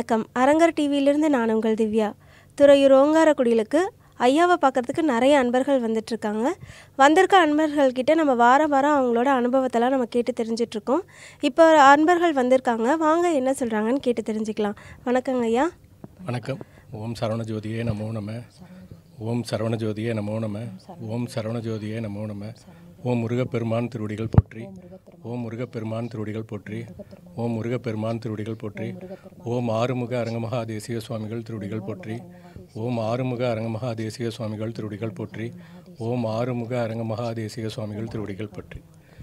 வணக்கம் அரங்கர் டிவியிலிருந்து நான் உங்கள் திவ்யா துறையூர் ஓங்காரக்குடியிலுக்கு ஐயாவை பார்க்கறதுக்கு நிறைய அன்பர்கள் வந்துட்டுருக்காங்க வந்திருக்க அன்பர்கள்கிட்ட நம்ம வாரம் வாரம் அவங்களோட அனுபவத்தெல்லாம் நம்ம கேட்டு தெரிஞ்சிட்ருக்கோம் இப்போ அன்பர்கள் வந்திருக்காங்க வாங்க என்ன சொல்கிறாங்கன்னு கேட்டு தெரிஞ்சுக்கலாம் வணக்கங்க ஐயா வணக்கம் ஓம் சரவணஜோதியே நமோ நம ஓம் சரவணஜோதியே நமோ நம ஓம் சரவணஜோதியே நமோ நம ஓம் முருகப்பெருமான் திருவடிகள் போற்றி ஓம் முருகப்பெருமான் திருவடிகள் போற்றி ஓம் முருகப்பெருமான் திருவடிகள் போற்றி ஓம் ஆறுமுக அரங்கமகா தேசிய சுவாமிகள் திருவடிகள் போற்றி ஓம் ஆறுமுக அரங்கமகா தேசிய சுவாமிகள் திருவடிகள் போற்றி ஓம் ஆறுமுக அரங்கமகா தேசிய சுவாமிகள் திருவடிகள் போற்றி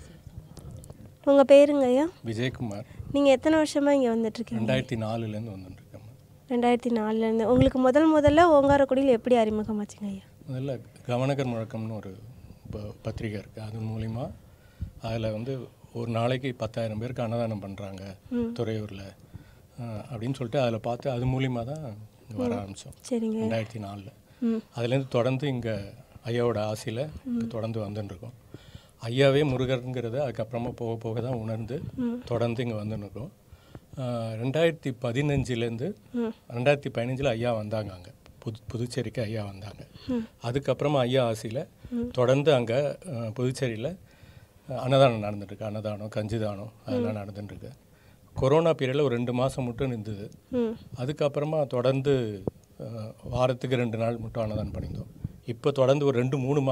உங்கள் பேருங்க ஐயா விஜயகுமார் நீங்கள் எத்தனை வருஷமாக இங்கே வந்துட்டுருக்கீங்க ரெண்டாயிரத்தி நாலுலேருந்து வந்துட்டுருக்கேன் ரெண்டாயிரத்தி நாலுலேருந்து உங்களுக்கு முதல் முதல்ல ஓங்காரக்குடியில் எப்படி அறிமுகமாச்சுங்க ஐயா முதல்ல கவனகர் முழக்கம்னு ஒரு ப- பத்திரிகை இருக்குது அது மூலிமா அதில் வந்து ஒரு நாளைக்கு பத்தாயிரம் பேருக்கு அன்னதானம் பண்ணுறாங்க துறையூரில் அப்படின்னு சொல்லிட்டு அதில் பார்த்து அது மூலிமா தான் இங்கே வர ஆரம்பித்தோம் சரிங்க ரெண்டாயிரத்தி நாலில் ம் அதுலேருந்து தொடர்ந்து இங்கே ஐயாவோட ஆசையில் தொடர்ந்து வந்துட்டுருக்கோம் ஐயாவே முருகருங்கிறத அதுக்கப்புறமா போக போக தான் உணர்ந்து தொடர்ந்து இங்கே வந்துட்டுருக்கோம் ரெண்டாயிரத்தி பதினஞ்சுலேருந்து ரெண்டாயிரத்தி பதினஞ்சில் ஐயா வந்தாங்க அங்கே புது புதுச்சேரிக்கு ஐயா வந்தாங்க அதுக்கப்புறமா ஐயா ஆசையில் தொடர்ந்து அங்கே புதுச்சேரியில் அன்னதானம் நடந்துட்டுருக்கு அன்னதானம் கஞ்சிதானம் அதெல்லாம் நடந்துட்டுருக்கு கொரோனா பீரியடில் ஒரு ரெண்டு மாதம் மட்டும் இருந்தது ம் அதுக்கப்புறமா தொடர்ந்து அஹ், வாரத்துக்கு ரெண்டு நாள் மட்டும் அன்னதானம் பண்ணியிருந்தோம் இப்போ தொடர்ந்து ஒரு ரெண்டு மூணு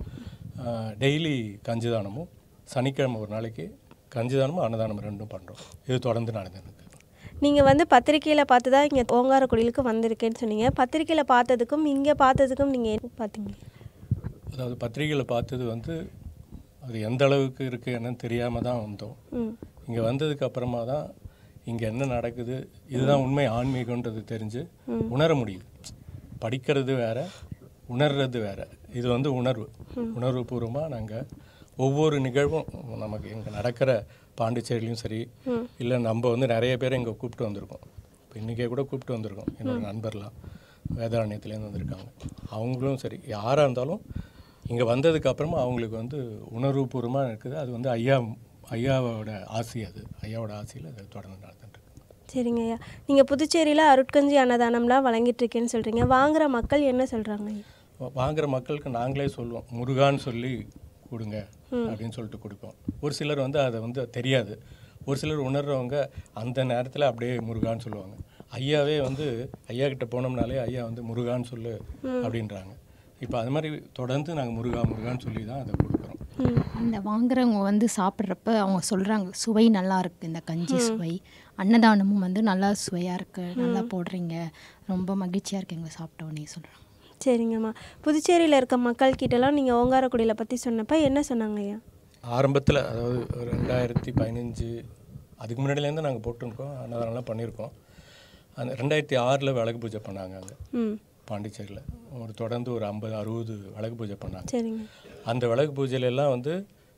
மாதமாக டெய்லி கஞ்சிதானமும் சனிக்கிழமை ஒரு நாளைக்கு கஞ்சிதானமும் அன்னதானம் ரெண்டும் பண்ணுறோம் இது தொடர்ந்து நடந்துருக்கு நீங்கள் வந்து பத்திரிக்கையில் பார்த்து தான் இங்கே ஓங்காரக்குடியிலுக்கு வந்திருக்கேன்னு சொன்னீங்க பத்திரிக்கையில் பார்த்ததுக்கும் இங்கே பார்த்ததுக்கும் நீங்கள் என்ன பார்த்தீங்க அதாவது பத்திரிகையில் பார்த்தது வந்து அது எந்த அளவுக்கு இருக்குது என்னன்னு தெரியாமல் தான் வந்தோம் ம் இங்கே வந்ததுக்கு அப்புறமா தான் இங்கே என்ன நடக்குது இதுதான் உண்மை ஆன்மீகன்றது தெரிஞ்சு உணர முடியுது படிக்கிறது வேற உணர்றது வேற இது வந்து உணர்வு உணர்வு பூர்வமாக நாங்கள் ஒவ்வொரு நிகழ்வும் நமக்கு இங்கே நடக்கிற பாண்டிச்சேரியிலையும் சரி இல்லை நம்ம வந்து நிறைய பேரை இங்கே கூப்பிட்டு வந்திருக்கோம் இப்போ இன்றைக்கே கூட கூப்பிட்டு வந்திருக்கோம் என்னோட நண்பர்லாம் வேதாரண்யத்துலேருந்து வந்திருக்காங்க அவங்களும் சரி யாராக இருந்தாலும் இங்கே வந்ததுக்கு அப்புறமா அவங்களுக்கு வந்து உணர்வுபூர்வமாக இருக்குது அது வந்து ஐயா ஐயாவோட ஆசை அது ஐயாவோட ஆசையில் அது தொடர்ந்து நடந்துட்டு இருக்கு. சரிங்க ஐயா நீங்கள் புதுச்சேரியில் அருட்கஞ்சி அன்னதானம்லாம் வழங்கிட்டு இருக்கேன்னு சொல்கிறீங்க வாங்குற மக்கள் என்ன சொல்கிறாங்க ஐயா வா- வாங்குற மக்களுக்கு நாங்களே சொல்லுவோம் முருகான்னு சொல்லி கொடுங்க அப்படின்னு சொல்லிட்டு கொடுப்போம் ஒரு சிலர் வந்து அதை வந்து தெரியாது ஒரு சிலர் உணர்றவங்க அந்த நேரத்தில் அப்படியே முருகான்னு சொல்லுவாங்க ஐயாவே வந்து ஐயா கிட்ட போனோம்னாலே ஐயா வந்து முருகான்னு சொல்லு அப்படின்றாங்க இப்போ அது மாதிரி தொடர்ந்து நாங்கள் முருகா முருகான்னு சொல்லி தான் அதை கொடுக்குறோம் இந்த வாங்குறவங்க வந்து சாப்பிட்றப்ப அவங்க சொல்கிறாங்க சுவை நல்லா இருக்குது இந்த கஞ்சி சுவை அன்னதானமும் வந்து நல்லா சுவையாக இருக்குது நல்லா போடுறீங்க ரொம்ப மகிழ்ச்சியாக இருக்கு எங்களை சாப்பிட்ட உடனே சொல்கிறாங்க சரிங்கம்மா புதுச்சேரியில் இருக்க மக்கள் கிட்டலாம் நீங்கள் ஓங்காரக்குடியில் பற்றி சொன்னப்போ என்ன சொன்னாங்க ஐயா ஆரம்பத்தில் அதாவது ஒரு ரெண்டாயிரத்தி பதினஞ்சு அதுக்கு முன்னாடிலேருந்து நாங்கள் போட்டிருக்கோம் அன்னதானம்லாம் பண்ணியிருக்கோம் அந்த ரெண்டாயிரத்தி ஆறில் விளக்கு பூஜை பண்ணாங்க அங்கே ம் பாண்டிச்சேரியில் ஒரு தொடர்ந்து ஒரு ஐம்பது அறுபது விளக்கு பூஜை பண்ணாங்க சரிங்க அந்த விளக்கு பூஜையில எல்லாம் வந்து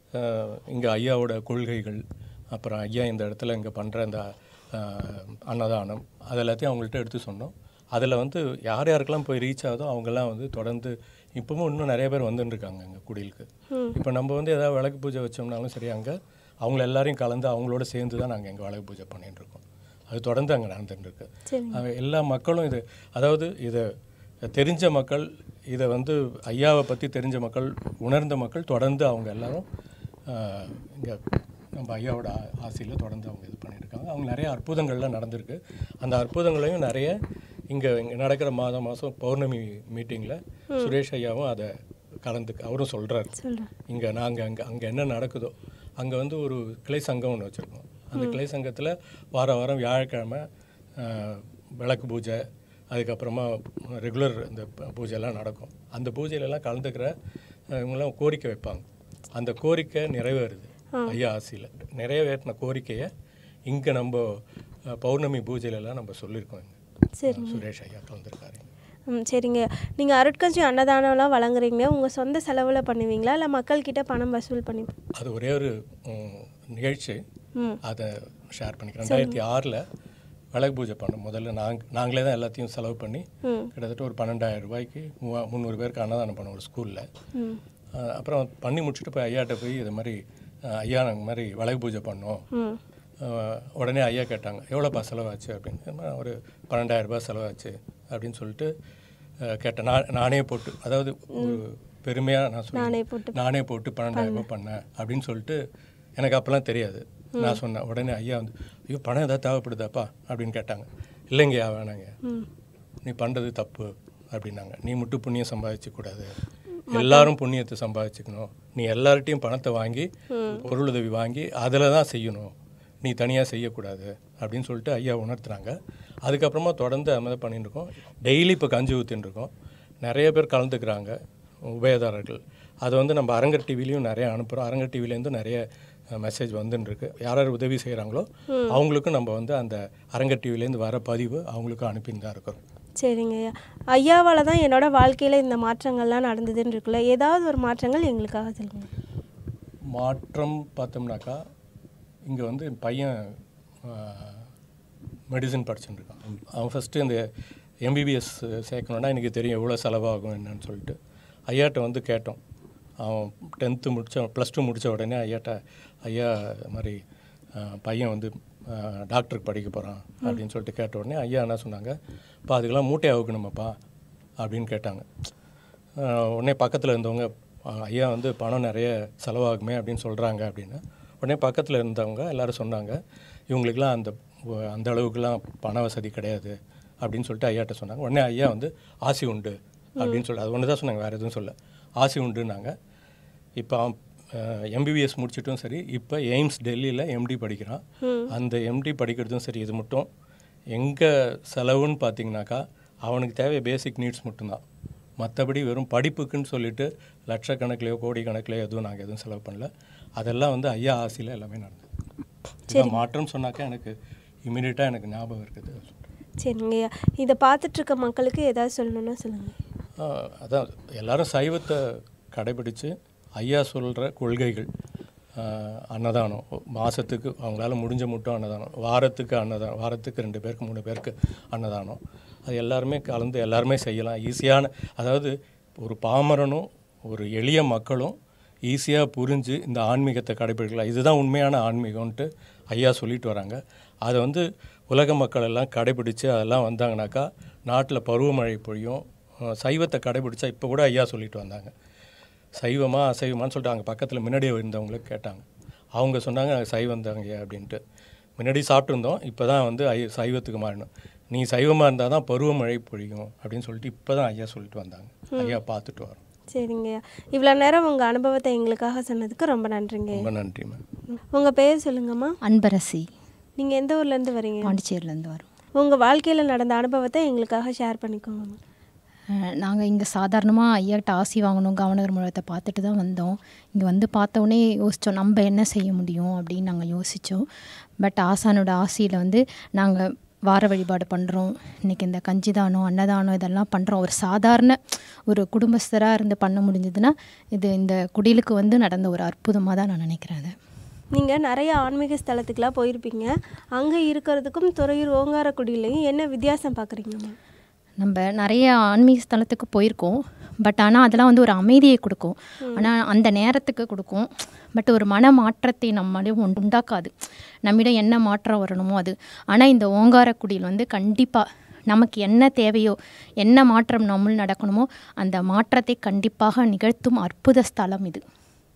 இங்கே ஐயாவோட கொள்கைகள் அப்புறம் ஐயா இந்த இடத்துல இங்கே பண்ணுற அந்த அஹ், அன்னதானம் அது எல்லாத்தையும் அவங்கள்ட்ட எடுத்து சொன்னோம் அதில் வந்து யார் யாருக்கெல்லாம் போய் ரீச் ஆகுதோ அவங்கெல்லாம் வந்து தொடர்ந்து இப்போவும் இன்னும் நிறைய பேர் வந்துட்டு இருக்காங்க எங்கள் குடிலுக்கு இப்போ நம்ம வந்து ஏதாவது விளக்கு பூஜை வச்சோம்னாலும் சரி அங்கே அவங்கள எல்லாரையும் கலந்து அவங்களோட சேர்ந்து தான் நாங்கள் எங்கள் விளக்கு பூஜை பண்ணிட்டு இருக்கோம் அது தொடர்ந்து அங்கே நடந்துட்டு இருக்கு சரிங்க. அவ எல்லா மக்களும் இது அதாவது இதை தெரிஞ்ச மக்கள் இதை வந்து ஐயாவை பற்றி தெரிஞ்ச மக்கள் உணர்ந்த மக்கள் தொடர்ந்து அவங்க எல்லாரும் இங்கே நம்ம ஐயாவோட ஆசையில் தொடர்ந்து அவங்க இது பண்ணியிருக்காங்க அவங்க நிறைய அற்புதங்கள்லாம் நடந்திருக்கு அந்த அற்புதங்களையும் நிறைய இங்கே இங்கே நடக்கிற மாதம் மாதம் பௌர்ணமி மீட்டிங்கில் சுரேஷ் ஐயாவும் அதை கலந்து அவரும் சொல்கிறாரு சொல்கிறேன் இங்கே நாங்கள் அங்கே அங்கே என்ன நடக்குதோ அங்கே வந்து ஒரு கிளை சங்கம் ஒன்று வச்சுருக்கோம் அந்த கிளை சங்கத்தில் வார வாரம் வியாழக்கிழமை ஆஹ், விளக்கு பூஜை அதுக்கப்புறமா ரெகுலர் இந்த ப- பூஜையெல்லாம் நடக்கும் அந்த பூஜையிலலாம் கலந்துக்கிற ஆஹ், இவங்கெல்லாம் கோரிக்கை வைப்பாங்க அந்த கோரிக்கை நிறைவேறுது ஐயா ஆசையில் நிறைவேற்றின கோரிக்கையை இங்கே நம்ம ஆஹ், பௌர்ணமி பூஜையிலலாம் நம்ம சொல்லியிருக்கோம் இங்கே சரிங்க சுரேஷ் ஐயா கலந்துருக்காரு ம் சரிங்க நீங்கள் அருட்கஞ்சி அன்னதானம்லாம் வழங்குறீங்க உங்கள் சொந்த செலவில் பண்ணுவீங்களா இல்லை மக்கள்கிட்ட பணம் வசூல் பண்ணி அது ஒரே ஒரு ம், நிகழ்ச்சி ம் அதை ஷேர் பண்ணிக்கிறேன் ரெண்டாயிரத்தி ஆறில் விளக்கு பூஜை பண்ணோம் முதல்ல நாங் நாங்களே தான் எல்லாத்தையும் செலவு பண்ணி ம் கிட்டத்தட்ட ஒரு பன்னெண்டாயிரம் ரூபாய்க்கு மூவா முந்நூறு பேருக்கு அன்னதானம் பண்ணோம் ஒரு ஸ்கூலில் ம் அப்புறம் பண்ணி முடிச்சுட்டு போய் ஐயாட்ட போய் இது மாதிரி அஹ், ஐயா நாங்கள் மாதிரி விளக்கு பூஜை பண்ணோம் ம் அஹ், உடனே ஐயா கேட்டாங்க எவ்வளோப்பா செலவாச்சு அப்படின்னு நான் ஒரு பன்னெண்டாயிரம் ரூபாய் செலவாச்சு அப்படின்னு சொல்லிட்டு அஹ், கேட்டேன் நான் நானே போட்டு அதாவது ஒரு பெருமையாக நான் நானே சொன்னேன் போட்டு நானே போட்டு பன்னெண்டாயிரம் ரூபாய் பண்ணேன் அப்படின்னு சொல்லிட்டு எனக்கு அப்போல்லாம் தெரியாது நான் சொன்னேன் உடனே ஐயா வந்து ஐயோ பணம் ஏதாவது தேவைப்படுதாப்பா அப்படின்னு கேட்டாங்க இல்லைங்கய்யா வேணாங்க ம் நீ பண்ணுறது தப்பு அப்படின்னாங்க நீ மட்டும் புண்ணியம் சம்பாதிக்க கூடாது எல்லாரும் புண்ணியத்தை சம்பாதிச்சுக்கணும் நீ எல்லார்ட்டையும் பணத்தை வாங்கி பொருளுதவி வாங்கி அதில் தான் செய்யணும் நீ தனியாக செய்யக்கூடாது அப்படின்னு சொல்லிட்டு ஐயா உணர்த்துறாங்க அதுக்கப்புறமா தொடர்ந்து அது மாதிரி பண்ணிட்டு இருக்கோம் டெய்லி இப்போ கஞ்சி ஊற்றின்னு இருக்கோம் நிறைய பேர் கலந்துக்கிறாங்க உபயதாரர்கள் அதை வந்து நம்ம அரங்கர் டிவிலையும் நிறைய அனுப்புகிறோம் அரங்கர் டிவிலேருந்து நிறைய மெசேஜ் வந்துன்னு இருக்கு யார் யார் உதவி செய்கிறாங்களோ அவங்களுக்கும் நம்ம வந்து அந்த அரங்கர் டிவிலேருந்து வர பதிவு அவங்களுக்கும் அனுப்பின்னு தான் இருக்கிறோம் சரிங்க ஐயா ஐயாவால் தான் என்னோட வாழ்க்கையில் இந்த மாற்றங்கள்லாம் நடந்ததுன்னு இருக்குல்ல ஏதாவது ஒரு மாற்றங்கள் எங்களுக்காக சொல்லுங்கள் மாற்றம் பார்த்தோம்னாக்கா இங்கே வந்து என் பையன் மெடிசன் படிச்சுட்டு இருக்கான் அவன் ஃபஸ்ட்டு இந்த எம்பிபிஎஸ் சேர்க்கணுன்னா எனக்கு தெரியும் எவ்வளோ செலவாகும் என்னன்னு சொல்லிட்டு ஐயாட்ட வந்து கேட்டோம் அவன் டென்த்து முடித்த ப்ளஸ் டூ முடித்த உடனே ஐயாட்ட ஐயா இது மாதிரி அஹ், பையன் வந்து அஹ், டாக்டருக்கு படிக்க போகிறான் அப்படின்னு சொல்லிட்டு கேட்ட உடனே ஐயா என்ன சொன்னாங்க இப்போ அதுக்கெல்லாம் மூட்டை அவுக்கணுமாப்பா அப்படின்னு கேட்டாங்க அஹ், உடனே பக்கத்தில் இருந்தவங்க அஹ், ஐயா வந்து பணம் நிறைய செலவாகுமே அப்படின்னு சொல்கிறாங்க அப்படின்னு உடனே பக்கத்தில் இருந்தவங்க எல்லாரும் சொன்னாங்க இவங்களுக்கெல்லாம் அந்த ஒ- அந்த அளவுக்குலாம் பண வசதி கிடையாது அப்படின்னு சொல்லிட்டு ஐயாட்ட சொன்னாங்க உடனே ஐயா வந்து ஆசி உண்டு அப்படின்னு சொல்லி அது ஒன்று தான் சொன்னாங்க வேறு எதுவும் சொல்ல ஆசி உண்டுன்னாங்க இப்போ அவன் எம்பிபிஎஸ் முடிச்சிட்டும் சரி இப்போ எய்ம்ஸ் டெல்லியில் எம்டி படிக்கிறான் அந்த எம்டி படிக்கிறதும் சரி இது மட்டும் எங்கே செலவுன்னு பார்த்தீங்கன்னாக்கா அவனுக்கு தேவை பேசிக் நீட்ஸ் மட்டும்தான் மற்றபடி வெறும் படிப்புக்குன்னு சொல்லிட்டு லட்சக்கணக்கிலையோ கோடி கணக்கிலையோ எதுவும் நாங்கள் எதுவும் செலவு பண்ணல அதெல்லாம் வந்து ஐயா ஆசையில் எல்லாமே நடந்தது இதான் மாற்றம் சொன்னாக்கா எனக்கு இமீடியட்டாக எனக்கு ஞாபகம் இருக்குது சரிங்க ஐயா இதை பார்த்துட்டு இருக்க மக்களுக்கு ஏதாவது சொல்லணும்னா சொல்லுங்கள் ஆஹ் அதான் எல்லாரும் சைவத்தை கடைபிடிச்சு ஐயா சொல்கிற கொள்கைகள் ஆஹ் அன்னதானம் மாதத்துக்கு அவங்களால முடிஞ்ச மட்டும் அன்னதானம் வாரத்துக்கு அன்னதானம் வாரத்துக்கு ரெண்டு பேருக்கு மூணு பேருக்கு அன்னதானம் அது எல்லாருமே கலந்து எல்லாருமே செய்யலாம் ஈஸியான அதாவது ஒரு பாமரனும் ஒரு எளிய மக்களும் ஈஸியாக புரிஞ்சு இந்த ஆன்மீகத்தை கடைபிடிக்கலாம் இதுதான் உண்மையான ஆன்மீகம்ன்ட்டு ஐயா சொல்லிட்டு வராங்க அதை வந்து உலக மக்கள் எல்லாம் கடைபிடிச்சு அதெல்லாம் வந்தாங்கனாக்கா நாட்டில் பருவமழை பொழியும் அஹ் சைவத்தை கடைபிடிச்சா இப்போ கூட ஐயா சொல்லிட்டு வந்தாங்க சைவமா அசைவமான்னு சொல்லிட்டு அங்கே பக்கத்தில் முன்னாடி இருந்தவங்கள கேட்டாங்க அவங்க சொன்னாங்க நாங்கள் சைவம் தாங்க அப்படின்ட்டு முன்னாடி சாப்பிட்ருந்தோம் இப்போ தான் வந்து ஐ சைவத்துக்கு மாறணும் நீ சைவமாக இருந்தால் தான் பருவமழை பொழியும் அப்படின்னு சொல்லிட்டு இப்போ தான் ஐயா சொல்லிட்டு வந்தாங்க ஐயா பார்த்துட்டு வரோம் சரிங்க ஐயா இவ்வளோ நேரம் உங்கள் அனுபவத்தை எங்களுக்காக சொன்னதுக்கு ரொம்ப நன்றிங்க ஐயா ரொம்ப நன்றி மேம் உங்கள் பேர் சொல்லுங்கம்மா அன்பரசி நீங்கள் எந்த ஊர்லேருந்து வரீங்க பாண்டிச்சேரியிலேருந்து வரோம் உங்கள் வாழ்க்கையில் நடந்த அனுபவத்தை எங்களுக்காக ஷேர் பண்ணிக்கோங்கம்மா நாங்கள் இங்கே சாதாரணமாக ஐயாட்ட ஆசி வாங்கணும் கவர்னர் முழத்தை பார்த்துட்டு தான் வந்தோம் இங்கே வந்து பார்த்தோன்னே யோசித்தோம் நம்ம என்ன செய்ய முடியும் அப்படின்னு நாங்கள் யோசித்தோம் பட் ஆசானோட ஆசியில் வந்து நாங்கள் வார வழிபாடு பண்ணுறோம் இன்றைக்கி இந்த கஞ்சிதானம் அன்னதானம் இதெல்லாம் பண்ணுறோம் ஒரு சாதாரண ஒரு குடும்பஸ்தராக இருந்து பண்ண முடிஞ்சதுன்னா இது இந்த குடிலுக்கு வந்து நடந்த ஒரு அற்புதமாக தான் நான் நினைக்கிறேன் அதை நீங்கள் நிறைய ஆன்மீக ஸ்தலத்துக்குலாம் போயிருப்பீங்க அங்கே இருக்கிறதுக்கும் துறையூர் ஓங்காரக்குடியிலையும் என்ன வித்தியாசம் பார்க்குறீங்கம்மா நம்ம நிறைய ஆன்மீக ஸ்தலத்துக்கு போயிருக்கோம் பட் ஆனால் அதெல்லாம் வந்து ஒரு அமைதியை கொடுக்கும் ஆனால் அந்த நேரத்துக்கு கொடுக்கும் பட் ஒரு மன மாற்றத்தை நம்மளும் உண்டு- உண்டாக்காது நம்மிடம் என்ன மாற்றம் வரணுமோ அது ஆனால் இந்த ஓங்காரக்குடியில் வந்து கண்டிப்பாக நமக்கு என்ன தேவையோ என்ன மாற்றம் நம்மள் நடக்கணுமோ அந்த மாற்றத்தை கண்டிப்பாக நிகழ்த்தும் அற்புத ஸ்தலம் இது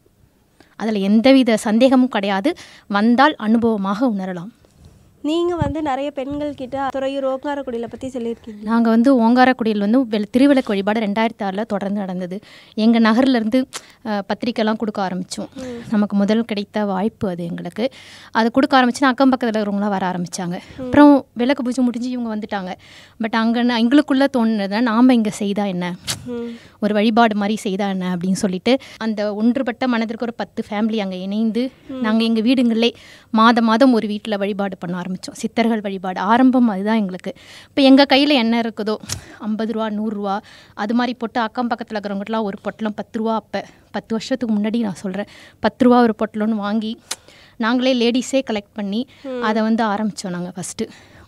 அதில் எந்தவித சந்தேகமும் கிடையாது வந்தால் அனுபவமாக உணரலாம் நீங்கள் வந்து நிறைய பெண்கள் கிட்ட துறையூர் ஓங்காரக்குடியில் பற்றி சொல்லியிருக்கீங்க நாங்கள் வந்து ஓங்காரக்குடியில் வந்து வெள் திருவிளக்கு வழிபாடு ரெண்டாயிரத்தி ஆறில் தொடர்ந்து நடந்தது எங்கள் நகர்லேருந்து பத்திரிக்கைலாம் கொடுக்க ஆரம்பித்தோம் நமக்கு முதல் கிடைத்த வாய்ப்பு அது எங்களுக்கு அது கொடுக்க ஆரம்பிச்சுன்னா அக்கம் பக்கத்தில் இருக்கிறவங்களாம் வர ஆரம்பித்தாங்க அப்புறம் விளக்கு பூஜை முடிஞ்சு இவங்க வந்துட்டாங்க பட் அங்கே எங்களுக்குள்ளே தோணுனதை நாம் இங்கே செய்தா என்ன ஒரு வழிபாடு மாதிரி செய்தா என்ன அப்படின்னு சொல்லிட்டு அந்த ஒன்றுபட்ட மனதிற்கு ஒரு பத்து ஃபேமிலி அங்கே இணைந்து நாங்கள் எங்கள் வீடுங்களே மாதம் மாதம் ஒரு வீட்டில் வழிபாடு பண்ண ஆரம்பித்தோம் சித்தர்கள் வழிபாடு ஆரம்பம் அதுதான் எங்களுக்கு இப்போ எங்கள் கையில் என்ன இருக்குதோ ஐம்பது ரூபா நூறுரூவா அது மாதிரி போட்டு அக்கம் பக்கத்தில் இருக்கிறவங்கட்டலாம் ஒரு பொட்டலம் பத்து ரூபா அப்போ பத்து வருஷத்துக்கு முன்னாடி நான் சொல்கிறேன் பத்து ரூபா ஒரு பொட்டலம்னு வாங்கி நாங்களே லேடிஸே கலெக்ட் பண்ணி அதை வந்து ஆரம்பித்தோம் நாங்கள் ஃபஸ்ட்டு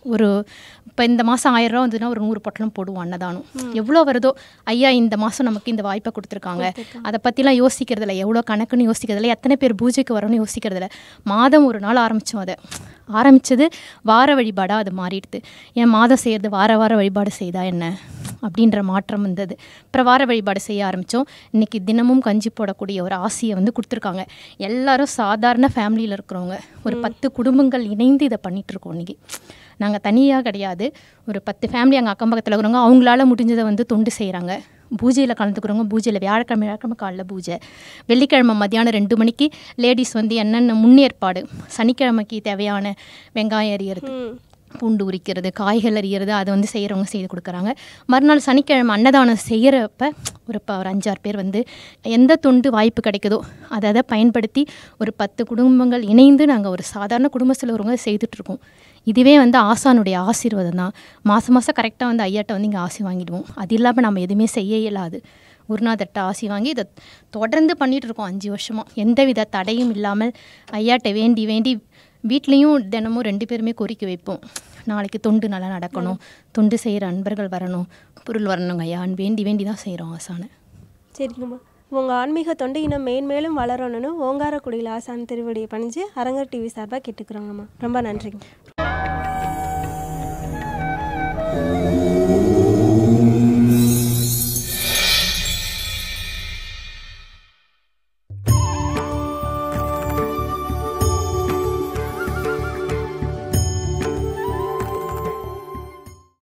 ஒரு இப்போ இந்த மாதம் ஆயிரம் ரூபா வந்ததுன்னா ஒரு நூறு பொட்டலம் போடுவோம் அன்னதானம் எவ்வளோ வருதோ ஐயா இந்த மாதம் நமக்கு இந்த வாய்ப்பை கொடுத்துருக்காங்க அதை பற்றிலாம் யோசிக்கிறதில்ல எவ்வளோ கணக்குன்னு யோசிக்கிறதில்ல எத்தனை பேர் பூஜைக்கு வரணும்னு யோசிக்கிறதில்ல மாதம் ஒரு நாள் ஆரம்பித்தோம் அதை ஆரம்பித்தது வார வழிபாடாக அது மாறிடுது ஏன் மாதம் செய்கிறது வார வார வழிபாடு செய்தா என்ன அப்படின்ற மாற்றம் வந்தது அப்புறம் வார வழிபாடு செய்ய ஆரம்பித்தோம் இன்றைக்கி தினமும் கஞ்சி போடக்கூடிய ஒரு ஆசையை வந்து கொடுத்துருக்காங்க எல்லாரும் சாதாரண ஃபேமிலியில் இருக்கிறவங்க ஒரு பத்து குடும்பங்கள் இணைந்து இதை பண்ணிகிட்ருக்கோம் இன்றைக்கி நாங்கள் தனியாக கிடையாது ஒரு பத்து ஃபேமிலி அங்கே அக்கம் பக்கத்தில் இருக்கிறவங்க அவங்களால முடிஞ்சதை வந்து தொண்டு செய்கிறாங்க பூஜையில் கலந்துக்கிறவங்க பூஜையில் வியாழக்கிழமை வியாழக்கிழமை காலைல பூஜை வெள்ளிக்கிழமை மத்தியானம் ரெண்டு மணிக்கு லேடிஸ் வந்து என்னென்ன முன்னேற்பாடு சனிக்கிழமைக்கு தேவையான வெங்காயம் எறியறது பூண்டு உரிக்கிறது காய்கள் அறியறது அதை வந்து செய்கிறவங்க செய்து கொடுக்குறாங்க மறுநாள் சனிக்கிழமை அன்னதானம் செய்கிறப்ப ஒரு ப ஒரு அஞ்சாறு பேர் வந்து எந்த தொண்டு வாய்ப்பு கிடைக்குதோ அதை அதை பயன்படுத்தி ஒரு பத்து குடும்பங்கள் இணைந்து நாங்கள் ஒரு சாதாரண குடும்பத்தில் ஒருவங்க செய்துட்ருக்கோம் இதுவே வந்து ஆசானுடைய ஆசீர்வாதம் தான் மாதம் மாதம் கரெக்டாக வந்து ஐயாட்ட வந்து இங்கே ஆசி வாங்கிடுவோம் அது இல்லாமல் நம்ம எதுவுமே செய்ய இயலாது குருநாதர்கிட்ட ஆசி வாங்கி இதை தொடர்ந்து பண்ணிகிட்டு இருக்கோம் அஞ்சு வருஷமாக எந்தவித தடையும் இல்லாமல் ஐயாட்ட வேண்டி வேண்டி வீட்லேயும் தினமும் ரெண்டு பேருமே கோரிக்கை வைப்போம் நாளைக்கு தொண்டு நல்லா நடக்கணும் தொண்டு செய்கிற அன்பர்கள் வரணும் பொருள் வரணுங்க ஐயான்னு வேண்டி வேண்டி தான் செய்கிறோம் ஆசானை சரிங்கம்மா உங்கள் ஆன்மீக தொண்டு இன்னும் மேன்மேலும் வளரணும்னு ஓங்காரக்குடியில் ஆசான் திருவடியை பணிஞ்சு அரங்கர் டிவி சார்பாக கேட்டுக்கிறோங்கம்மா ரொம்ப நன்றிங்க